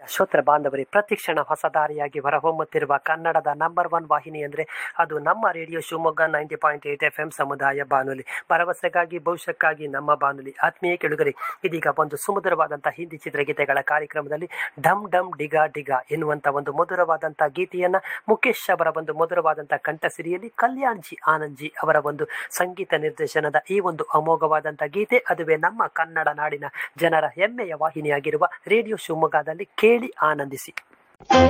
ಶ್ರೋತ್ರ ಬಾಂಧವರೇ ಪ್ರತಿಕ್ಷಣ ಹೊಸ ದಾರಿಯಾಗಿ ಹೊರಹೊಮ್ಮುತ್ತಿರುವ ಕನ್ನಡದ ನಂಬರ್ ಒನ್ ವಾಹಿನಿ ಅಂದರೆ ಅದು ನಮ್ಮ radio Shivamogga ninety point eight F M ಸಮುದಾಯ ಬಾನುಲಿ ಭರವಸೆಗಾಗಿ ಭವಿಷ್ಯಕ್ಕಾಗಿ ನಮ್ಮ ಬಾನುಲಿ ಆತ್ಮೀಯ ಕೆಳುಗರೆ ಇದೀಗ ಒಂದು ಸುಮಧುರವಾದಂಥ ಹಿಂದಿ ಚಿತ್ರಗೀತೆಗಳ ಕಾರ್ಯಕ್ರಮದಲ್ಲಿ ಡಮ್ ಡಮ್ ಡಿಗಾ ಡಿಗಾ ಎನ್ನುವಂಥ ಒಂದು ಮಧುರವಾದಂಥ ಗೀತೆಯನ್ನು ಮುಖೇಶ್ ಅವರ ಒಂದು ಮಧುರವಾದಂಥ ಕಂಠಸಿರಿಯಲ್ಲಿ ಕಲ್ಯಾಣ್ ಜಿ ಆನಂದ್ ಜಿ ಅವರ ಒಂದು ಸಂಗೀತ ನಿರ್ದೇಶನದ ಈ ಒಂದು ಅಮೋಘವಾದಂಥ ಗೀತೆ ಅದುವೇ ನಮ್ಮ ಕನ್ನಡ ನಾಡಿನ ಜನರ ಹೆಮ್ಮೆಯ ವಾಹಿನಿಯಾಗಿರುವ ರೇಡಿಯೋ ಶಿವಮೊಗ್ಗದಲ್ಲಿ ಕೇಳಿ ಆನಂದಿಸಿ